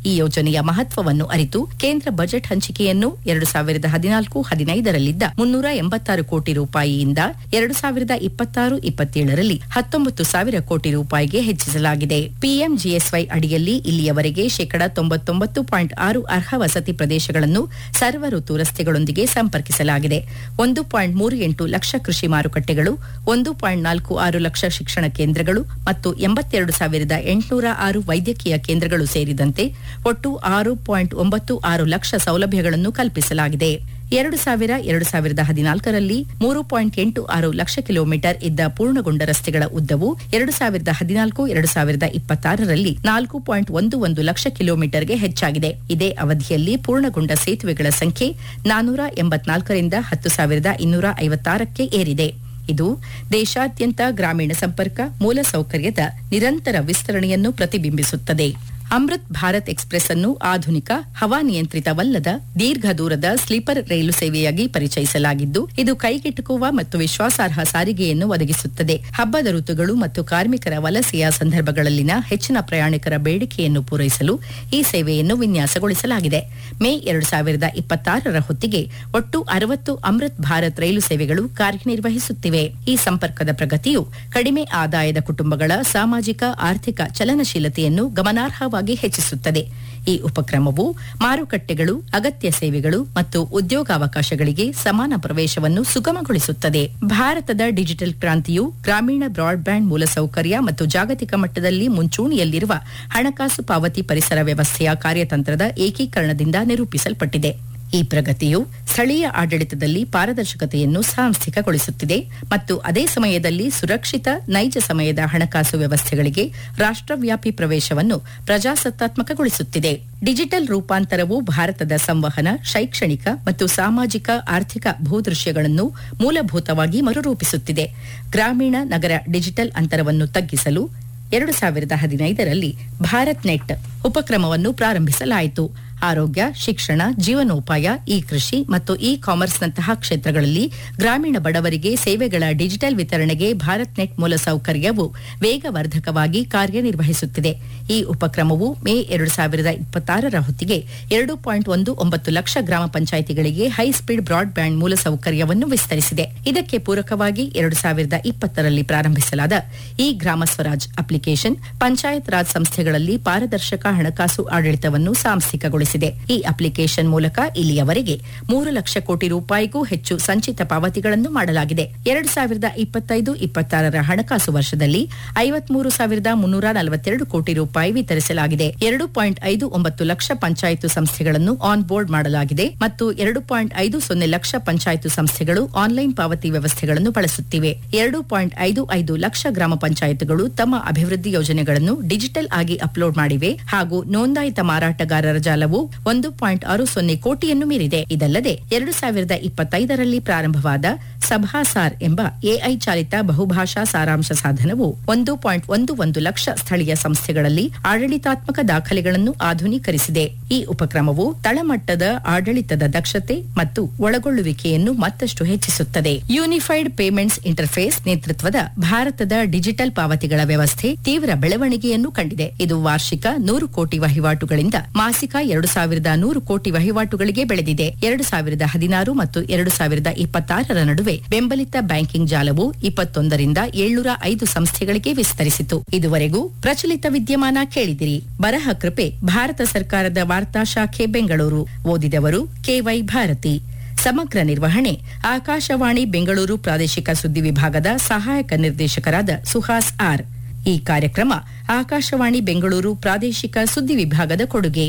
ಈ ಯೋಜನೆಯ ಮಹತ್ವವನ್ನು ಅರಿತು ಕೇಂದ್ರ ಬಜೆಟ್ ಹಂಚಿಕೆಯನ್ನು ಎರಡು ಸಾವಿರದ ಹದಿನಾಲ್ಕು ಹದಿನೈದರಲ್ಲಿದ್ದ ಮುನ್ನೂರ ಎಂಬತ್ತಾರು ಕೋಟಿ ರೂಪಾಯಿಯಿಂದ ಎರಡು ಸಾವಿರದ ಇಪ್ಪತ್ತಾರು ಇಪ್ಪತ್ತೇಳರಲ್ಲಿ ಹತ್ತೊಂಬತ್ತು ಸಾವಿರ ಕೋಟಿ ರೂಪಾಯಿಗೆ ಹೆಚ್ಚಿಸಲಾಗಿದೆ ಪಿಎಂಜಿಎಸ್ವೈ ಅಡಿಯಲ್ಲಿ ಇಲ್ಲಿಯವರೆಗೆ ಶೇಕಡಾ ತೊಂಬತ್ತೊಂಬತ್ತು ಪಾಯಿಂಟ್ ಆರು ಅರ್ಹ ವಸತಿ ಪ್ರದೇಶಗಳನ್ನು ಸರ್ವ ಋತು ರಸ್ತೆಗಳೊಂದಿಗೆ ಸಂಪರ್ಕಿಸಲಾಗಿದೆ ಒಂದು ಪಾಯಿಂಟ್ ಮೂರು ಎಂಟು ಲಕ್ಷ ಕೃಷಿ ಮಾರುಕಟ್ಟೆಗಳು ಒಂದು ಪಾಯಿಂಟ್ ನಾಲ್ಕು ಆರು ಲಕ್ಷ ಶಿಕ್ಷಣ ಕೇಂದ್ರಗಳು ಮತ್ತು ಎಂಬತ್ತೆರಡು ಸಾವಿರದ ಎಂಟುನೂರ ಆರು ವೈದ್ಯಕೀಯ ಕೇಂದ್ರಗಳು ಸೇರಿದಂತೆ ಒಟ್ಟು ಆರು ಪಾಯಿಂಟ್ ಒಂಬತ್ತು ಆರು ಲಕ್ಷ ಸೌಲಭ್ಯಗಳನ್ನು ಕಲ್ಪಿಸಲಾಗಿದೆ ಎರಡು ಸಾವಿರ ಎರಡು ಸಾವಿರದ ಹದಿನಾಲ್ಕರಲ್ಲಿ ಮೂರು ಪಾಯಿಂಟ್ ಎಂಟು ಆರು ಲಕ್ಷ ಕಿಲೋಮೀಟರ್ ಇದ್ದ ಪೂರ್ಣಗೊಂಡ ರಸ್ತೆಗಳ ಉದ್ದವು ಎರಡು ಸಾವಿರದ ಹದಿನಾಲ್ಕು ಎರಡು ಸಾವಿರದ ಇಪ್ಪತ್ತಾರರಲ್ಲಿ ನಾಲ್ಕು ಪಾಯಿಂಟ್ ಒಂದು ಒಂದು ಲಕ್ಷ ಕಿಲೋಮೀಟರ್ಗೆ ಹೆಚ್ಚಾಗಿದೆ ಇದೇ ಅವಧಿಯಲ್ಲಿ ಪೂರ್ಣಗೊಂಡ ಸೇತುವೆಗಳ ಸಂಖ್ಯೆ ನಾನೂರ ಎಂಬತ್ನಾಲ್ಕರಿಂದ ಹತ್ತು ಸಾವಿರದ ಇನ್ನೂರ ಐವತ್ತಾರಕ್ಕೆ ಏರಿದೆ ಇದು ದೇಶಾದ್ಯಂತ ಗ್ರಾಮೀಣ ಸಂಪರ್ಕ ಮೂಲಸೌಕರ್ಯದ ನಿರಂತರ ವಿಸ್ತರಣೆಯನ್ನು ಪ್ರತಿಬಿಂಬಿಸುತ್ತದೆ ಅಮೃತ್ ಭಾರತ್ ಎಕ್ಸ್ಪ್ರೆಸ್ ಅನ್ನು ಆಧುನಿಕ ಹವಾನಿಯಂತ್ರಿತವಲ್ಲದ ದೀರ್ಘ ದೂರದ ಸ್ಲೀಪರ್ ರೈಲು ಸೇವೆಯಾಗಿ ಪರಿಚಯಿಸಲಾಗಿದ್ದು ಇದು ಕೈಗೆಟುಕುವ ಮತ್ತು ವಿಶ್ವಾಸಾರ್ಹ ಸಾರಿಗೆಯನ್ನು ಒದಗಿಸುತ್ತದೆ ಹಬ್ಬದ ಋತುಗಳು ಮತ್ತು ಕಾರ್ಮಿಕರ ವಲಸೆಯ ಸಂದರ್ಭಗಳಲ್ಲಿನ ಹೆಚ್ಚಿನ ಪ್ರಯಾಣಿಕರ ಬೇಡಿಕೆಯನ್ನು ಪೂರೈಸಲು ಈ ಸೇವೆಯನ್ನು ವಿನ್ಯಾಸಗೊಳಿಸಲಾಗಿದೆ ಮೇ ಎರಡು ಸಾವಿರದ ಇಪ್ಪತ್ತಾರರ ಹೊತ್ತಿಗೆ ಒಟ್ಟು ಅರವತ್ತು ಅಮೃತ್ ಭಾರತ್ ರೈಲು ಸೇವೆಗಳು ಕಾರ್ಯನಿರ್ವಹಿಸುತ್ತಿವೆ ಈ ಸಂಪರ್ಕದ ಪ್ರಗತಿಯು ಕಡಿಮೆ ಆದಾಯದ ಕುಟುಂಬಗಳ ಸಾಮಾಜಿಕ ಆರ್ಥಿಕ ಚಲನಶೀಲತೆಯನ್ನು ಗಮನಾರ್ಹವಾಗಿ ಹೆಚ್ಚಿಸುತ್ತದೆ ಈ ಉಪಕ್ರಮವು ಮಾರುಕಟ್ಟೆಗಳು ಅಗತ್ಯ ಸೇವೆಗಳು ಮತ್ತು ಉದ್ಯೋಗಾವಕಾಶಗಳಿಗೆ ಸಮಾನ ಪ್ರವೇಶವನ್ನು ಸುಗಮಗೊಳಿಸುತ್ತದೆ ಭಾರತದ ಡಿಜಿಟಲ್ ಕ್ರಾಂತಿಯು ಗ್ರಾಮೀಣ ಬ್ರಾಡ್ಬ್ಯಾಂಡ್ ಮೂಲಸೌಕರ್ಯ ಮತ್ತು ಜಾಗತಿಕ ಮಟ್ಟದಲ್ಲಿ ಮುಂಚೂಣಿಯಲ್ಲಿರುವ ಹಣಕಾಸು ಪಾವತಿ ಪರಿಸರ ವ್ಯವಸ್ಥೆಯ ಕಾರ್ಯತಂತ್ರದ ಏಕೀಕರಣದಿಂದ ನಿರೂಪಿಸಲ್ಪಟ್ಟಿದೆ ಈ ಪ್ರಗತಿಯು ಸ್ಥಳೀಯ ಆಡಳಿತದಲ್ಲಿ ಪಾರದರ್ಶಕತೆಯನ್ನು ಸಾಂಸ್ಥಿಕಗೊಳಿಸುತ್ತಿದೆ ಮತ್ತು ಅದೇ ಸಮಯದಲ್ಲಿ ಸುರಕ್ಷಿತ ನೈಜ ಸಮಯದ ಹಣಕಾಸು ವ್ಯವಸ್ಥೆಗಳಿಗೆ ರಾಷ್ಟ್ರವ್ಯಾಪಿ ಪ್ರವೇಶವನ್ನು ಪ್ರಜಾಸತ್ತಾತ್ಮಕಗೊಳಿಸುತ್ತಿದೆ ಡಿಜಿಟಲ್ ರೂಪಾಂತರವು ಭಾರತದ ಸಂವಹನ ಶೈಕ್ಷಣಿಕ ಮತ್ತು ಸಾಮಾಜಿಕ ಆರ್ಥಿಕ ಭೂದೃಶ್ಯಗಳನ್ನು ಮೂಲಭೂತವಾಗಿ ಮರುರೂಪಿಸುತ್ತಿದೆ ಗ್ರಾಮೀಣ ನಗರ ಡಿಜಿಟಲ್ ಅಂತರವನ್ನು ತಗ್ಗಿಸಲು ಎರಡು ಸಾವಿರದ ಹದಿನೈದರಲ್ಲಿ ಭಾರತ್ ನೆಟ್ ಉಪಕ್ರಮವನ್ನು ಪ್ರಾರಂಭಿಸಲಾಯಿತು ಆರೋಗ್ಯ ಶಿಕ್ಷಣ ಜೀವನೋಪಾಯ ಇ ಕೃಷಿ ಮತ್ತು ಇ ಕಾಮರ್ಸ್ನಂತಹ ಕ್ಷೇತ್ರಗಳಲ್ಲಿ ಗ್ರಾಮೀಣ ಬಡವರಿಗೆ ಸೇವೆಗಳ ಡಿಜಿಟಲ್ ವಿತರಣೆಗೆ ಭಾರತ್ ನೆಟ್ ಮೂಲಸೌಕರ್ಯವು ವೇಗವರ್ಧಕವಾಗಿ ಕಾರ್ಯನಿರ್ವಹಿಸುತ್ತಿದೆ ಈ ಉಪಕ್ರಮವು ಮೇ ಎರಡು ಸಾವಿರದ ಇಪ್ಪತ್ತಾರರ ಹೊತ್ತಿಗೆ ಎರಡು ಪಾಯಿಂಟ್ ಒಂದು ಒಂಬತ್ತು ಲಕ್ಷ ಗ್ರಾಮ ಪಂಚಾಯಿತಿಗಳಿಗೆ ಹೈಸ್ಪೀಡ್ ಬ್ರಾಡ್ಬ್ಯಾಂಡ್ ಮೂಲಸೌಕರ್ಯವನ್ನು ವಿಸ್ತರಿಸಿದೆ ಇದಕ್ಕೆ ಪೂರಕವಾಗಿ ಎರಡು ಸಾವಿರದ ಇಪ್ಪತ್ತರಲ್ಲಿ ಪ್ರಾರಂಭಿಸಲಾದ ಈ ಗ್ರಾಮ ಸ್ವರಾಜ್ ಅಪ್ಲಿಕೇಶನ್ ಪಂಚಾಯತ್ ರಾಜ್ ಸಂಸ್ಥೆಗಳಲ್ಲಿ ಪಾರದರ್ಶಕ ಹಣಕಾಸು ಆಡಳಿತವನ್ನು ಸಾಂಸ್ಥಿಕಗೊಳಿಸಿದೆ ಈ ಅಪ್ಲಿಕೇಶನ್ ಮೂಲಕ ಇಲ್ಲಿಯವರೆಗೆ ಮೂರು ಲಕ್ಷ ಕೋಟಿ ರೂಪಾಯಿಗೂ ಹೆಚ್ಚು ಸಂಚಿತ ಪಾವತಿಗಳನ್ನು ಮಾಡಲಾಗಿದೆ ಎರಡು ಸಾವಿರದ ಇಪ್ಪತ್ತೈದು ಇಪ್ಪತ್ತಾರರ ಹಣಕಾಸು ವರ್ಷದಲ್ಲಿ ಐವತ್ಮೂರು ಸಾವಿರದ ಮುನ್ನೂರ ನಲವತ್ತೆರಡು ಕೋಟಿ ರೂಪಾಯಿ ವಿತರಿಸಲಾಗಿದೆ ಎರಡು ಪಾಯಿಂಟ್ ಐದು ಒಂಬತ್ತು ಲಕ್ಷ ಪಂಚಾಯತು ಸಂಸ್ಥೆಗಳನ್ನು ಆನ್ ಬೋರ್ಡ್ ಮಾಡಲಾಗಿದೆ ಮತ್ತು ಎರಡು ಪಾಯಿಂಟ್ ಐದು ಸೊನ್ನೆ ಲಕ್ಷ ಪಂಚಾಯತು ಸಂಸ್ಥೆಗಳು ಆನ್ಲೈನ್ ಪಾವತಿ ವ್ಯವಸ್ಥೆಗಳನ್ನು ಬಳಸುತ್ತಿವೆ ಎರಡು ಪಾಯಿಂಟ್ ಐದು ಐದು ಲಕ್ಷ ಗ್ರಾಮ ಪಂಚಾಯತ್ಗಳು ತಮ್ಮ ಅಭಿವೃದ್ಧಿ ಯೋಜನೆಗಳನ್ನು ಡಿಜಿಟಲ್ ಆಗಿ ಅಪ್ಲೋಡ್ ಮಾಡಿವೆ ಹಾಗೂ ನೋಂದಾಯಿತ ಮಾರಾಟಗಾರರ ಜಾಲವು ಒಂದು ಪಾಯಿಂಟ್ ಆರು ಸೊನ್ನೆ ಕೋಟಿಯನ್ನು ಮೀರಿದೆ ಇದಲ್ಲದೆ ಎರಡು ಸಾವಿರದ ಇಪ್ಪತ್ತೈದರಲ್ಲಿ ಪ್ರಾರಂಭವಾದ ಸಭಾಸಾರ್ ಎಂಬ ಎಐ ಚಾಲಿತ ಬಹುಭಾಷಾ ಸಾರಾಂಶ ಸಾಧನವು ಒಂದು ಪಾಯಿಂಟ್ ಒಂದು ಒಂದು ಲಕ್ಷ ಸ್ಥಳೀಯ ಸಂಸ್ಥೆಗಳಲ್ಲಿ ಆಡಳಿತಾತ್ಮಕ ದಾಖಲೆಗಳನ್ನು ಆಧುನೀಕರಿಸಿದೆ ಈ ಉಪಕ್ರಮವು ತಳಮಟ್ಟದ ಆಡಳಿತದ ದಕ್ಷತೆ ಮತ್ತು ಒಳಗೊಳ್ಳುವಿಕೆಯನ್ನು ಮತ್ತಷ್ಟು ಹೆಚ್ಚಿಸುತ್ತದೆ ಯೂನಿಫೈಡ್ ಪೇಮೆಂಟ್ಸ್ ಇಂಟರ್ಫೇಸ್ ನೇತೃತ್ವದ ಭಾರತದ ಡಿಜಿಟಲ್ ಪಾವತಿಗಳ ವ್ಯವಸ್ಥೆ ತೀವ್ರ ಬೆಳವಣಿಗೆಯನ್ನು ಕಂಡಿದೆ ಇದು ವಾರ್ಷಿಕ ನೂರು ಕೋಟಿ ವಹಿವಾಟುಗಳಿಂದ ಮಾಸಿಕ ಎರಡು ಸಾವಿರದ ನೂರು ಕೋಟಿ ವಹಿವಾಟುಗಳಿಗೆ ಬೆಳೆದಿದೆ ಎರಡು ಸಾವಿರದ ಹದಿನಾರು ಮತ್ತು ಎರಡು ಸಾವಿರದ ಇಪ್ಪತ್ತಾರರ ನಡುವೆ ಬೆಂಬಲಿತ ಬ್ಯಾಂಕಿಂಗ್ ಜಾಲವು ಇಪ್ಪತ್ತೊಂದರಿಂದ ಏಳ್ನೂರ ಐದು ಸಂಸ್ಥೆಗಳಿಗೆ ವಿಸ್ತರಿಸಿತು ಇದುವರೆಗೂ ಪ್ರಚಲಿತ ವಿದ್ಯಮಾನ ಕೇಳಿದಿರಿ ಬರಹ ಕೃಪೆ ಭಾರತ ಸರ್ಕಾರದ ವಾರ್ತಾ ಶಾಖೆ ಬೆಂಗಳೂರು ಓದಿದವರು ಕೆವೈ ಭಾರತಿ ಸಮಗ್ರ ನಿರ್ವಹಣೆ ಆಕಾಶವಾಣಿ ಬೆಂಗಳೂರು ಪ್ರಾದೇಶಿಕ ಸುದ್ದಿ ವಿಭಾಗದ ಸಹಾಯಕ ನಿರ್ದೇಶಕರಾದ ಸುಹಾಸ್ ಆರ್ ಈ ಕಾರ್ಯಕ್ರಮ ಆಕಾಶವಾಣಿ ಬೆಂಗಳೂರು ಪ್ರಾದೇಶಿಕ ಸುದ್ದಿ ವಿಭಾಗದ ಕೊಡುಗೆ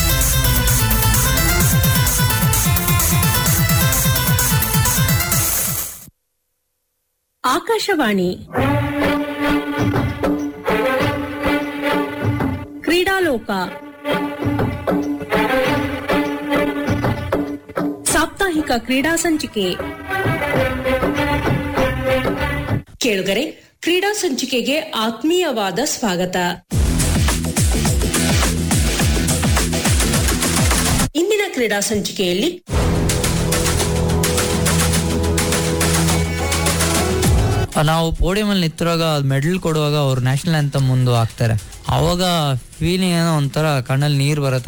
ಆಕಾಶವಾಣಿ ಕ್ರೀಡಾಲೋಕ ಸಾಪ್ತಾಹಿಕ ಕ್ರೀಡಾ ಸಂಚಿಕೆ ಕೇಳುಗರೆ ಕ್ರೀಡಾ ಸಂಚಿಕೆಗೆ ಆತ್ಮೀಯವಾದ ಸ್ವಾಗತ ಇಂದಿನ ಕ್ರೀಡಾ ಸಂಚಿಕೆಯಲ್ಲಿ ನಾವು ಪೋಡಿಯಂ ಅಲ್ಲಿ ನಿಂತಿರುವಾಗ ಮೆಡಲ್ ಕೊಡುವಾಗ ಅವ್ರು ನ್ಯಾಷನಲ್ ಅಂತ ಮುಂದೆ ಹಾಕ್ತಾರೆ ಅವಾಗ ಫೀಲಿಂಗ್ ಏನೋ ಒಂಥರ ಕಣ್ಣಲ್ಲಿ ನೀರು ಬರುತ್ತೆ